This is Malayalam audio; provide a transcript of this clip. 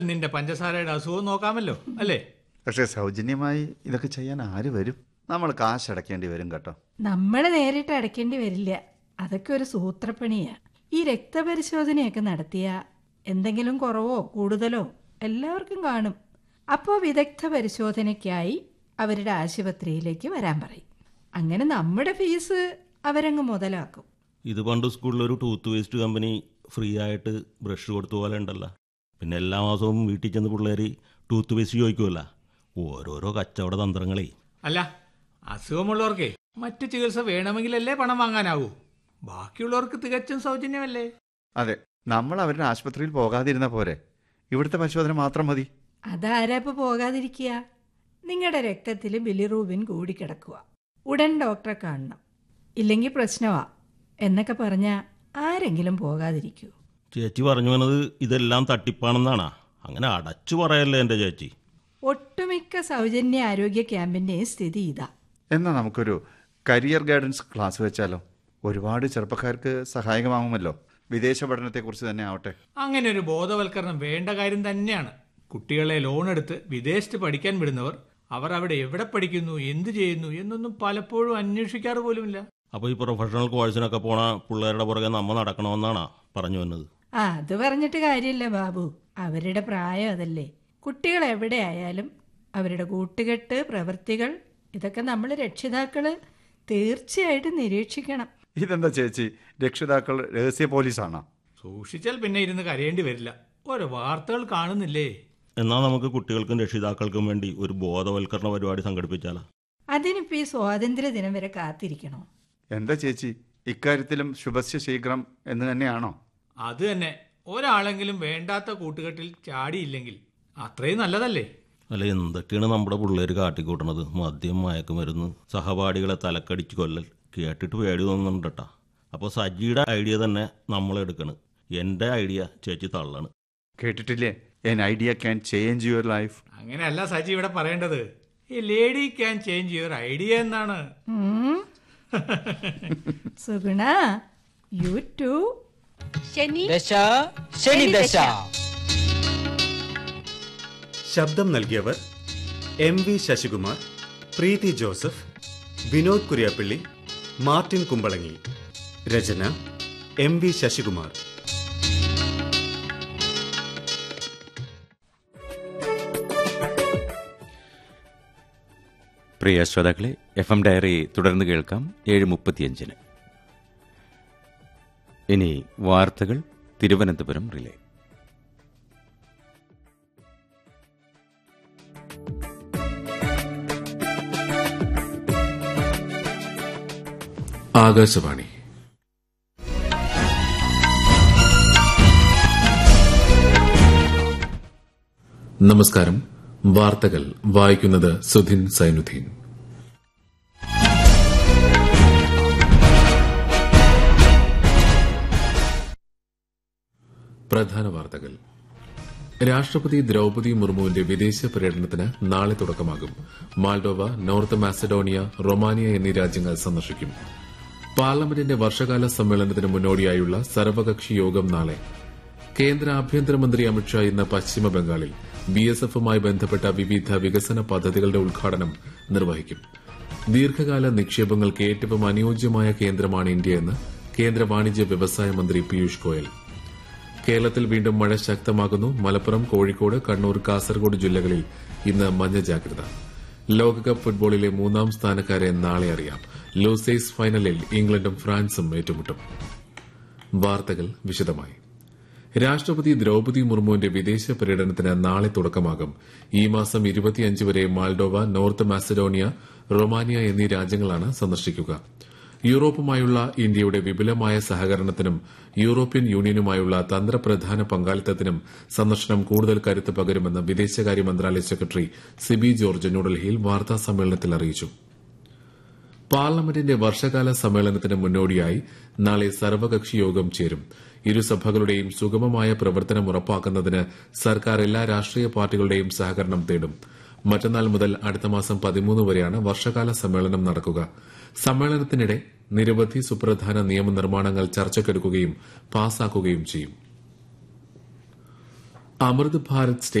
നിന്റെ പഞ്ചസാരയുടെ അസുഖം നോക്കാമല്ലോ അല്ലേ പക്ഷേ സൗജന്യമായി ഇതൊക്കെ ചെയ്യാൻ ആര് വരും നമ്മൾ കാശ് അടയ്ക്കേണ്ടി വരും കേട്ടോ നമ്മൾ നേരിട്ട് അടയ്ക്കേണ്ടി വരില്ല അതൊക്കെ ഒരു സൂത്രപ്പണിയാ ഈ രക്തപരിശോധനയൊക്കെ നടത്തിയ എന്തെങ്കിലും കുറവോ കൂടുതലോ എല്ലാവർക്കും കാണും അപ്പോൾ വിദഗ്ധ പരിശോധനയ്ക്കായി അവരുടെ ആശുപത്രിയിലേക്ക് വരാൻ പറയും അങ്ങനെ നമ്മുടെ ഫീസ് അവരങ്ങ് മുതലാക്കും ഇത് പണ്ട് സ്കൂളിൽ ഒരു ടൂത്ത് വേസ്റ്റ് കമ്പനി ഫ്രീ ആയിട്ട് ബ്രഷ് കൊടുത്ത പോലെ ഉണ്ടല്ലോ പിന്നെ എല്ലാ മാസവും വീട്ടിൽ ചെന്ന് പിള്ളേർ ടൂത്ത് വേസ്റ്റ് ചോദിക്കുമല്ല ഓരോരോ കച്ചവട തന്ത്രങ്ങളേ അല്ല അസുഖമുള്ളവർക്കേ മറ്റു ചികിത്സ വേണമെങ്കിലല്ലേ പണം വാങ്ങാനാവൂ ബാക്കിയുള്ളവർക്ക് തികച്ചും സൗജന്യമല്ലേ അതെ നമ്മൾ അവരുടെ ആശുപത്രിയിൽ പോകാതിരുന്ന പോരെ ഇവിടുത്തെ പരിശോധന മാത്രം മതി അതാരാ ഇപ്പൊ പോകാതിരിക്കുക നിങ്ങളുടെ രക്തത്തിൽ ബിലിറൂബിൻ കൂടിക്കിടക്കുക ഉടൻ ഡോക്ടറെ കാണണം ഇല്ലെങ്കിൽ പ്രശ്നമാ എന്നൊക്കെ പറഞ്ഞാൽ ആരെങ്കിലും പോകാതിരിക്കൂ ചേച്ചി പറഞ്ഞു വന്നത് ഇതെല്ലാം തട്ടിപ്പാണെന്നാണാ അങ്ങനെ അടച്ചു പറയല്ലേ എൻ്റെ ചേച്ചി ഒട്ടുമിക്ക സൗജന്യ ആരോഗ്യ ക്യാമ്പിൻ്റെയും സ്ഥിതി ഇതാ എന്നാൽ നമുക്കൊരു കരിയർ ഗൈഡൻസ് ക്ലാസ് വെച്ചാലോ ഒരുപാട് ചെറുപ്പക്കാർക്ക് സഹായകമാകുമല്ലോ വിദേശ പഠനത്തെക്കുറിച്ച് തന്നെ ആവട്ടെ അങ്ങനെ ഒരു ബോധവൽക്കരണം വേണ്ട കാര്യം തന്നെയാണ് കുട്ടികളെ ലോൺ എടുത്ത് വിദേശത്ത് പഠിക്കാൻ വിടുന്നവർ അവർ അവിടെ എവിടെ പഠിക്കുന്നു എന്ത് ചെയ്യുന്നു എന്നൊന്നും പലപ്പോഴും അന്വേഷിക്കാറ് പോലുമില്ല അപ്പോൾ ഈ പ്രൊഫഷണൽ കോഴ്സിനൊക്കെ പോണ പിള്ളേരുടെ പുറകെ നമ്മ നടക്കണമെന്നാണാ പറഞ്ഞു വന്നത് ആ അത് പറഞ്ഞിട്ട് കാര്യമില്ല ബാബു അവരുടെ പ്രായം അതല്ലേ കുട്ടികൾ എവിടെ ആയാലും അവരുടെ കൂട്ടുകെട്ട് പ്രവൃത്തികൾ ഇതൊക്കെ നമ്മൾ രക്ഷിതാക്കള് തീർച്ചയായിട്ടും നിരീക്ഷിക്കണം ഇതെന്താ ചേച്ചി രക്ഷിതാക്കൾ രഹസ്യ പോലീസാണോ സൂക്ഷിച്ചാൽ പിന്നെ ഇരുന്ന് കരയേണ്ടി വരില്ല ഓരോ വാർത്തകൾ കാണുന്നില്ലേ എന്നാൽ നമുക്ക് കുട്ടികൾക്കും രക്ഷിതാക്കൾക്കും വേണ്ടി ഒരു ബോധവൽക്കരണ പരിപാടി സംഘടിപ്പിച്ചാലോ അതിനിപ്പോൾ ഈ സ്വാതന്ത്ര്യ ദിനം വരെ കാത്തിരിക്കണോ എന്താ ചേച്ചി ഇക്കാര്യത്തിലും ശുഭസ്യ ശീഘ്രം എന്ന് തന്നെയാണോ അത് തന്നെ ഒരാളെങ്കിലും വേണ്ടാത്ത കൂട്ടുകെട്ടിൽ ചാടിയില്ലെങ്കിൽ അത്രയും നല്ലതല്ലേ അല്ല എന്തൊക്കെയാണ് നമ്മുടെ പിള്ളേർ കാട്ടിക്കൂട്ടണത് മദ്യം മയക്കുമരുന്ന് സഹപാഠികളെ തലക്കടിച്ച് കൊല്ലൽ കേട്ടിട്ട് പേടി തോന്നുന്നുണ്ടട്ടാ അപ്പോൾ സജിയുടെ ഐഡിയ തന്നെ നമ്മൾ എടുക്കണ് എൻ്റെ ഐഡിയ ചേച്ചി തള്ളണ് കേട്ടിട്ടില്ലേ an idea can change your life അങ്ങനെയല്ല സജി ഇവിടെ പറയേണ്ടത് ഈ lady can change your idea എന്നാണ് ഉം. സുഗുണ യു ടു ശനി ദശ ശനി ദശ ശബ്ദം നൽകിയവർ M V Sasikumar Preethi Joseph Vinod Kuriappally Martin Kumbalangi രചന എം വി ശശികുമാർ പ്രിയ ശ്രോതാക്കളെ എഫ് എം ഡയറി തുടർന്ന് കേൾക്കാം ഏഴ് മുപ്പത്തിയഞ്ചിന് ഇനി വാർത്തകൾ തിരുവനന്തപുരം റിലേ ആകാശവാണി നമസ്കാരം വാർത്തകൾ വായിക്കുന്നത് സുധിൻ സൈനുദ്ദീൻ പ്രധാന വാർത്തകൾ രാഷ്ട്രപതി ദ്രൌപതി മുർമുവിന്റെ വിദേശ പര്യടനത്തിന് നാളെ തുടക്കമാകും മാൾഡോവ നോർത്ത് മാസഡോണിയ റൊമാനിയ എന്നീ രാജ്യങ്ങൾ സന്ദർശിക്കും പാർലമെന്റിന്റെ വർഷകാല സമ്മേളനത്തിന് മുന്നോടിയായുള്ള സർവകക്ഷി യോഗം നാളെ കേന്ദ്ര ആഭ്യന്തരമന്ത്രി അമിത്ഷാ ഇന്ന് പശ്ചിമ ബംഗാളിൽ ബി എസ് എഫുമായി ബന്ധപ്പെട്ട വിവിധ വികസന പദ്ധതികളുടെ ഉദ്ഘാടനം നിർവഹിക്കും ദീർഘകാല നിക്ഷേപങ്ങൾക്ക് ഏറ്റവും അനുയോജ്യമായ കേന്ദ്രമാണ് ഇന്ത്യയെന്ന് കേന്ദ്ര വാണിജ്യ വ്യവസായ മന്ത്രി പീയൂഷ് ഗോയൽ കേരളത്തിൽ വീണ്ടും മഴ ശക്തമാകുന്നു മലപ്പുറം കോഴിക്കോട് കണ്ണൂർ കാസർഗോഡ് ജില്ലകളിൽ ഇന്ന് മഞ്ഞ ജാഗ്രത ലോകകപ്പ് ഫുട്ബോളിലെ മൂന്നാം സ്ഥാനക്കാരെ നാളെ അറിയാം ലൂസേസ് ഫൈനലിൽ ഇംഗ്ലണ്ടും ഫ്രാൻസും ഏറ്റുമുട്ടും വാർത്തകൾ വിശദമായി രാഷ്ട്രപതി ദ്രൌപതി മുർമുവിന്റെ വിദേശ പര്യടനത്തിന് നാളെ തുടക്കമാകും ഈ മാസം ഇരുപത്തിയഞ്ച് വരെ മാൾഡോവ നോർത്ത് മാസഡോണിയ റൊമാനിയ എന്നീ രാജ്യങ്ങളാണ് സന്ദർശിക്കുക യൂറോപ്പുമായുള്ള ഇന്ത്യയുടെ വിപുലമായ സഹകരണത്തിനും യൂറോപ്യൻ യൂണിയനുമായുള്ള തന്ത്രപ്രധാന പങ്കാളിത്തത്തിനും സന്ദർശനം കൂടുതൽ കരുത്ത് പകരുമെന്ന് വിദേശകാര്യ മന്ത്രാലയ സെക്രട്ടറി സിബി ജോർജ് ന്യൂഡൽഹിയിൽ വാർത്താ സമ്മേളനത്തിൽ അറിയിച്ചു പാർലമെന്റിന്റെ വർഷകാല സമ്മേളനത്തിന് മുന്നോടിയായി നാളെ സർവകക്ഷി യോഗം ചേരും ഇരുസഭകളുടെയും സുഗമമായ പ്രവർത്തനം ഉറപ്പാക്കുന്നതിന് സർക്കാർ എല്ലാ രാഷ്ട്രീയ പാർട്ടികളുടെയും സഹകരണം തേടും മറ്റന്നാൾ മുതൽ അടുത്ത മാസം പതിമൂന്ന് വരെയാണ് വർഷകാല സമ്മേളനം നടക്കുക സമ്മേളനത്തിനിടെ നിരവധി സുപ്രധാന നിയമനിർമ്മാണങ്ങൾ ചർച്ചയ്ക്കെടുക്കുകയും പാസാക്കുകയും ചെയ്യും അമൃത് ഭാരത്